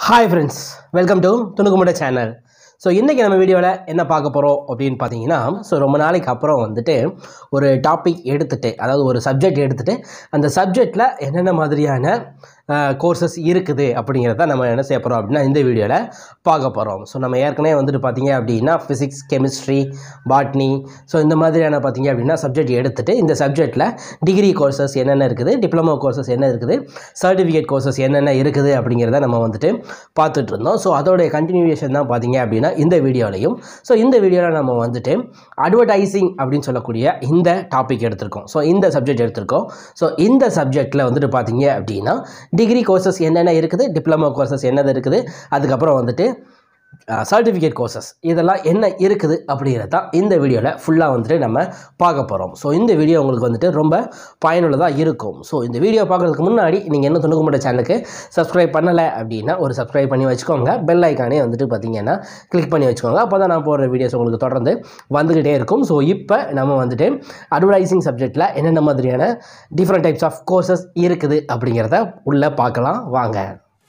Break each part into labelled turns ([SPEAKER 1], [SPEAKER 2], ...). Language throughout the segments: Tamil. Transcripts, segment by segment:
[SPEAKER 1] ஹாய் ஃப்ரெண்ட்ஸ் வெல்கம் டு துணுக்குமுட சேனல் ஸோ இன்றைக்கி நம்ம வீடியோவில் என்ன பார்க்க போகிறோம் அப்படின்னு பார்த்தீங்கன்னா ஸோ ரொம்ப நாளைக்கு அப்புறம் வந்துட்டு ஒரு டாபிக் எடுத்துகிட்டு அதாவது ஒரு சப்ஜெக்ட் எடுத்துகிட்டு அந்த சப்ஜெக்டில் என்னென்ன மாதிரியான கோர்சஸ் இருக்குது அப்படிங்கிறத நம்ம என்ன செய்ய போகிறோம் அப்படின்னா இந்த வீடியோவில் பார்க்க போகிறோம் ஸோ நம்ம ஏற்கனவே வந்துட்டு பார்த்தீங்க அப்படின்னா ஃபிசிக்ஸ் கெமிஸ்ட்ரி பாட்னி ஸோ இந்த மாதிரியான பார்த்தீங்க அப்படின்னா சப்ஜெக்ட் எடுத்துகிட்டு இந்த சப்ஜெக்டில் டிகிரி கோர்சஸ் என்னென்ன இருக்குது டிப்ளமோ கோர்சஸ் என்ன இருக்குது சர்டிஃபிகேட் கோர்சஸ் என்னென்ன இருக்குது அப்படிங்கிறத நம்ம வந்துட்டு பார்த்துட்டு இருந்தோம் ஸோ அதோடைய கண்டினியூவேஷன் தான் பார்த்தீங்க அப்படின்னா இந்த வீடியோலையும் ஸோ இந்த வீடியோவில் நம்ம வந்துட்டு அட்வர்டைசிங் அப்படின்னு சொல்லக்கூடிய இந்த டாபிக் எடுத்திருக்கோம் ஸோ இந்த சப்ஜெக்ட் எடுத்திருக்கோம் ஸோ இந்த சப்ஜெக்டில் வந்துட்டு பார்த்தீங்க அப்படின்னா டிகிரி கோர்சஸ் என்னென்ன இருக்குது டிப்ளமோ கோர்சஸ் என்னது இருக்குது அதுக்கப்புறம் வந்துட்டு சர்டிஃபிகேட் கோர்சஸ் இதெல்லாம் என்ன இருக்குது அப்படிங்கிறது தான் இந்த வீடியோவில் ஃபுல்லாக வந்துட்டு நம்ம பார்க்க போகிறோம் ஸோ இந்த வீடியோ உங்களுக்கு வந்துட்டு ரொம்ப பயனுள்ளதாக இருக்கும் ஸோ இந்த வீடியோ பார்க்குறதுக்கு முன்னாடி நீங்கள் என்ன துணுக்குமுட்ட சேனலுக்கு சப்ஸ்கிரைப் பண்ணலை அப்படின்னா ஒரு சப்ஸ்கிரைப் பண்ணி வச்சுக்கோங்க பெல் ஐக்கானே வந்துட்டு பார்த்தீங்கன்னா கிளிக் பண்ணி வச்சுக்கோங்க அப்போ தான் நான் போடுற வீடியோஸ் உங்களுக்கு தொடர்ந்து வந்துக்கிட்டே இருக்கும் ஸோ இப்போ நம்ம வந்துட்டு அட்வர்டைசிங் சப்ஜெக்டில் என்னென்ன மாதிரியான டிஃப்ரெண்ட் டைப்ஸ் ஆஃப் கோர்சஸ் இருக்குது அப்படிங்கிறத உள்ளே பார்க்கலாம் வாங்க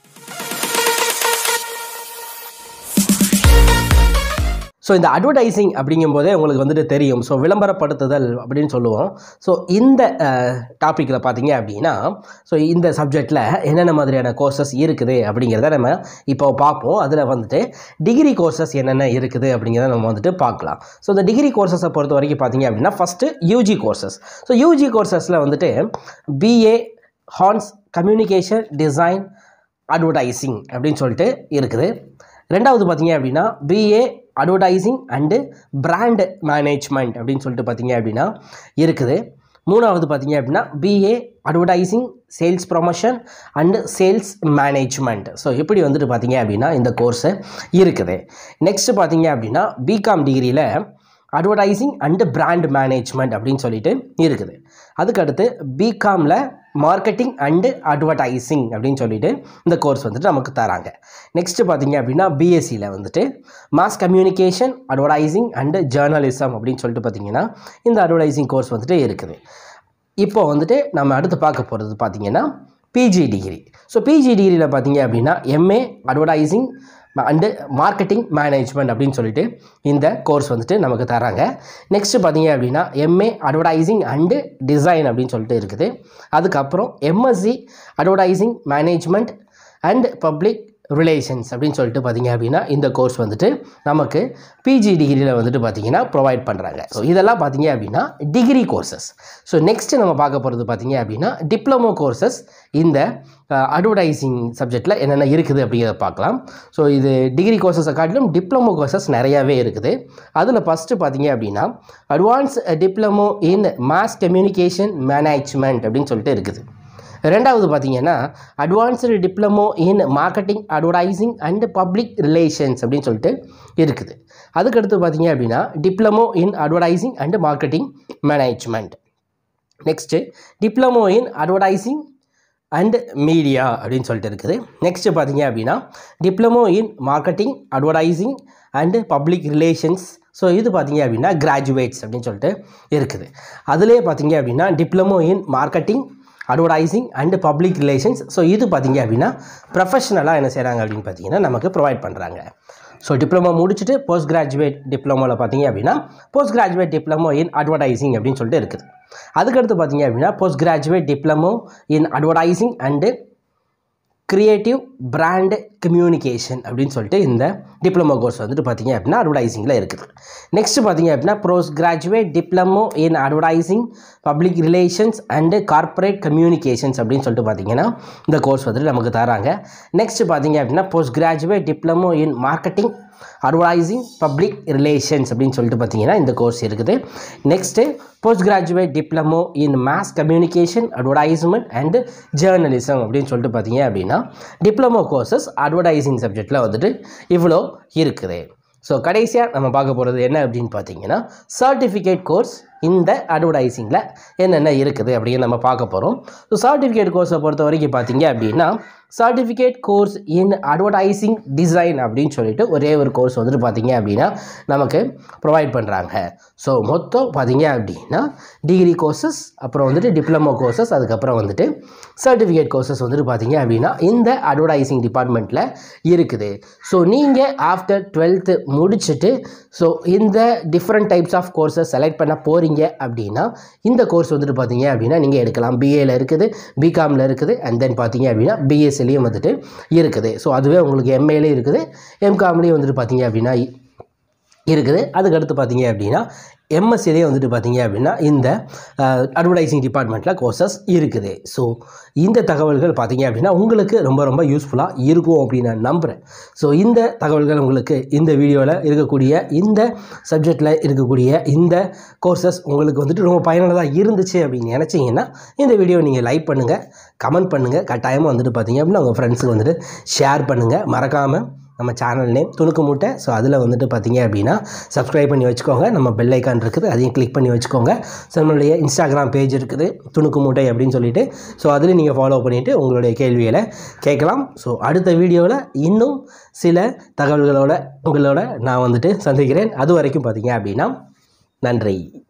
[SPEAKER 1] ஸோ இந்த அட்வர்டைசிங் அப்படிங்கும்போதே உங்களுக்கு வந்துட்டு தெரியும் ஸோ விளம்பரப்படுத்துதல் அப்படின்னு சொல்லுவோம் ஸோ இந்த டாப்பிக்கில் பார்த்தீங்க அப்படின்னா ஸோ இந்த சப்ஜெக்டில் என்னென்ன மாதிரியான கோர்சஸ் இருக்குது அப்படிங்கிறத நம்ம இப்போ பார்ப்போம் அதில் வந்துட்டு டிகிரி கோர்சஸ் என்னென்ன இருக்குது அப்படிங்கிறத நம்ம வந்துட்டு பார்க்கலாம் ஸோ இந்த டிகிரி கோர்சஸை பொறுத்த வரைக்கும் பார்த்தீங்க அப்படின்னா first UG courses so UG கோர்சஸில் வந்துட்டு பிஏ ஹார்ன்ஸ் கம்யூனிகேஷன் டிசைன் அட்வர்டைசிங் அப்படின்னு சொல்லிட்டு இருக்குது ரெண்டாவது பார்த்தீங்க அப்படின்னா BA advertising and brand management அப்படின்னு சொல்லிட்டு பார்த்தீங்க அப்படின்னா இருக்குது மூணாவது பார்த்தீங்க அப்படின்னா BA advertising sales promotion and sales management so இப்படி வந்துட்டு பார்த்தீங்க அப்படின்னா இந்த கோர்ஸு இருக்குது நெக்ஸ்ட்டு பார்த்தீங்க அப்படின்னா பிகாம் டிகிரியில் அட்வர்டைசிங் அண்டு பிராண்ட் மேனேஜ்மெண்ட் அப்படின்னு சொல்லிட்டு இருக்குது அதுக்கடுத்து பிகாமில் மார்க்கெட்டிங் அண்டு அட்வர்டைசிங் அப்படின்னு சொல்லிட்டு இந்த கோர்ஸ் வந்துட்டு நமக்கு தராங்க நெக்ஸ்ட்டு பார்த்தீங்க அப்படின்னா பிஎஸ்சியில் வந்துட்டு mass communication advertising and journalism அப்படின்னு சொல்லிட்டு பார்த்தீங்கன்னா இந்த அட்வர்டைசிங் கோர்ஸ் வந்துட்டு இருக்குது இப்போ வந்துட்டு நம்ம அடுத்து பார்க்க போகிறது பார்த்தீங்கன்னா பிஜி டிகிரி ஸோ பிஜி டிகிரியில் பார்த்தீங்க அப்படின்னா MA advertising and marketing management அப்படின்னு சொல்லிட்டு இந்த கோர்ஸ் வந்துட்டு நமக்கு தராங்க நெக்ஸ்ட்டு பார்த்தீங்க அப்படின்னா எம்ஏ அட்வர்டைசிங் அண்டு டிசைன் அப்படின்னு சொல்லிட்டு இருக்குது அதுக்கப்புறம் MSc advertising management and public relations அப்படின்னு சொல்லிட்டு பார்த்தீங்க அப்படின்னா இந்த கோர்ஸ் வந்துட்டு நமக்கு பிஜி டிகிரியில் வந்துட்டு பார்த்தீங்கன்னா ப்ரொவைட் பண்ணுறாங்க ஸோ இதெல்லாம் பார்த்தீங்க அப்படின்னா டிகிரி கோர்சஸ் ஸோ நெக்ஸ்ட்டு நம்ம பார்க்க போகிறது பார்த்தீங்க அப்படின்னா டிப்ளமோ கோர்சஸ் இந்த அட்வர்டைசிங் சப்ஜெக்டில் என்னென்ன இருக்குது அப்படிங்கிறத பார்க்கலாம் ஸோ இது டிகிரி கோர்சஸை காட்டிலும் டிப்ளமோ கோர்சஸ் நிறையாவே இருக்குது அதில் ஃபஸ்ட்டு பார்த்தீங்க அப்படின்னா advance diploma in mass communication management அப்படின்னு சொல்லிட்டு இருக்குது ரெண்டாவது பார்த்தீங்கன்னா advanced diploma in marketing advertising and public relations அப்படின்னு சொல்லிட்டு இருக்குது அதுக்கடுத்து பார்த்தீங்க அப்படின்னா diploma in advertising and marketing management next diploma in advertising and media அப்படின்னு சொல்லிட்டு இருக்குது நெக்ஸ்ட்டு பார்த்தீங்க அப்படின்னா diploma in marketing advertising and public relations so இது பார்த்தீங்க அப்படின்னா கிராஜுவேட்ஸ் அப்படின்னு சொல்லிட்டு இருக்குது அதிலே பார்த்தீங்க அப்படின்னா diploma in marketing advertising and public relations so இது பார்த்தீங்க அப்படின்னா ப்ரொஃபஷனலாக என்ன செய்கிறாங்க அப்படின்னு பார்த்தீங்கன்னா நமக்கு ப்ரொவைட் பண்ணுறாங்க ஸோ டிப்ளமோ முடிச்சுட்டு போஸ்ட் கிராஜுவேட் டிப்ளமோவில் பார்த்தீங்க அப்படின்னா post graduate diploma in advertising அப்படின்னு சொல்லிட்டு இருக்குது அதுக்கடுத்து பார்த்தீங்க அப்படின்னா post graduate diploma in advertising and creative brand communication அப்படின்னு சொல்லிட்டு இந்த டிப்ளமோ கோர்ஸ் வந்துட்டு பார்த்தீங்க அப்படின்னா அட்வர்டைசிங்கில் இருக்குது நெக்ஸ்ட் பார்த்தீங்க அப்படின்னா post graduate diploma in advertising public relations and corporate communications அப்படின்னு சொல்லிட்டு பார்த்தீங்கன்னா இந்த கோர்ஸ் வந்துட்டு நமக்கு தராங்க நெக்ஸ்ட் பார்த்தீங்க அப்படின்னா post graduate diploma in marketing advertising public relations அப்படின்னு சொல்லிட்டு பார்த்தீங்கன்னா இந்த கோர்ஸ் இருக்குது next post graduate diploma in mass communication advertisement and journalism அப்படின்னு சொல்லிட்டு பார்த்தீங்க அப்படின்னா டிப்ளமோ கோர்சஸ் அட்வர்டைசிங் சப்ஜெக்டில் வந்துட்டு இவ்வளோ இருக்குது ஸோ கடைசியாக நம்ம பார்க்க போகிறது என்ன அப்படின்னு பார்த்தீங்கன்னா சர்டிஃபிகேட் கோர்ஸ் இந்த அட்வர்டைஸிங்கில் என்னென்ன இருக்குது அப்படின்னு நம்ம பார்க்க போகிறோம் ஸோ சர்டிஃபிகேட் கோர்ஸை பொறுத்த வரைக்கும் பார்த்தீங்க அப்படின்னா certificate course in advertising design அப்படின்னு சொல்லிட்டு ஒரே ஒரு கோர்ஸ் வந்துட்டு பார்த்தீங்க அப்படின்னா நமக்கு ப்ரொவைட் பண்ணுறாங்க ஸோ மொத்தம் பார்த்தீங்க அப்படின்னா டிகிரி கோர்சஸ் அப்புறம் வந்துட்டு டிப்ளமோ கோர்சஸ் அதுக்கப்புறம் வந்துட்டு சர்டிஃபிகேட் கோர்சஸ் வந்துட்டு பார்த்தீங்க அப்படின்னா இந்த அட்வர்டைசிங் டிபார்ட்மெண்ட்டில் இருக்குது ஸோ நீங்கள் ஆஃப்டர் டுவெல்த்து முடிச்சுட்டு ஸோ இந்த different types of courses select பண்ண போகிறீங்க அப்படின்னா இந்த கோர்ஸ் வந்துட்டு பார்த்தீங்க அப்படின்னா நீங்கள் எடுக்கலாம் பிஏல இருக்குது பிகாமில் இருக்குது அண்ட் தென் பார்த்தீங்க அப்படின்னா பிஎஸ்சிலையும் வந்துட்டு இருக்குது ஸோ அதுவே உங்களுக்கு எம்ஏலையும் இருக்குது எம்காம்லேயும் வந்துட்டு பார்த்தீங்க அப்படின்னா இ- இருக்குது அதுக்கடுத்து பார்த்தீங்க அப்படின்னா எம்எஸ்சிலே வந்துட்டு பார்த்தீங்க அப்படின்னா இந்த அட்வர்டைசிங் டிபார்ட்மெண்ட்டில் கோர்சஸ் இருக்குது ஸோ இந்த தகவல்கள் பார்த்தீங்க அப்படின்னா உங்களுக்கு ரொம்ப ரொம்ப யூஸ்ஃபுல்லாக இருக்கும் அப்படின்னு நான் நம்புகிறேன் ஸோ இந்த தகவல்கள் உங்களுக்கு இந்த வீடியோவில் இருக்கக்கூடிய இந்த சப்ஜெக்டில் இருக்கக்கூடிய இந்த கோர்சஸ் உங்களுக்கு வந்துட்டு ரொம்ப பயனுள்ளதாக இருந்துச்சு அப்படின்னு நினச்சிங்கன்னா இந்த வீடியோ நீங்கள் லைக் பண்ணுங்கள் கமெண்ட் பண்ணுங்கள் கட்டாயமாக வந்துட்டு பார்த்தீங்க அப்படின்னா உங்கள் ஃப்ரெண்ட்ஸுக்கு வந்துட்டு ஷேர் பண்ணுங்கள் மறக்காமல் நம்ம சேனல் நேம் துணுக்கு மூட்டை ஸோ அதில் வந்துட்டு பார்த்தீங்க அப்படின்னா சப்ஸ்கிரைப் பண்ணி வச்சுக்கோங்க நம்ம பெல் ஐக்கான் இருக்குது அதையும் கிளிக் பண்ணி வச்சுக்கோங்க ஸோ நம்மளுடைய இன்ஸ்டாகிராம் பேஜ் இருக்குது துணுக்கு மூட்டை அப்படின்னு சொல்லிட்டு ஸோ அதில் நீங்கள் ஃபாலோ பண்ணிவிட்டு உங்களுடைய கேள்விகளை கேட்கலாம் ஸோ அடுத்த வீடியோவில் இன்னும் சில தகவல்களோட உங்களோட நான் வந்துட்டு சந்திக்கிறேன் அது வரைக்கும் பார்த்தீங்க அப்படின்னா நன்றி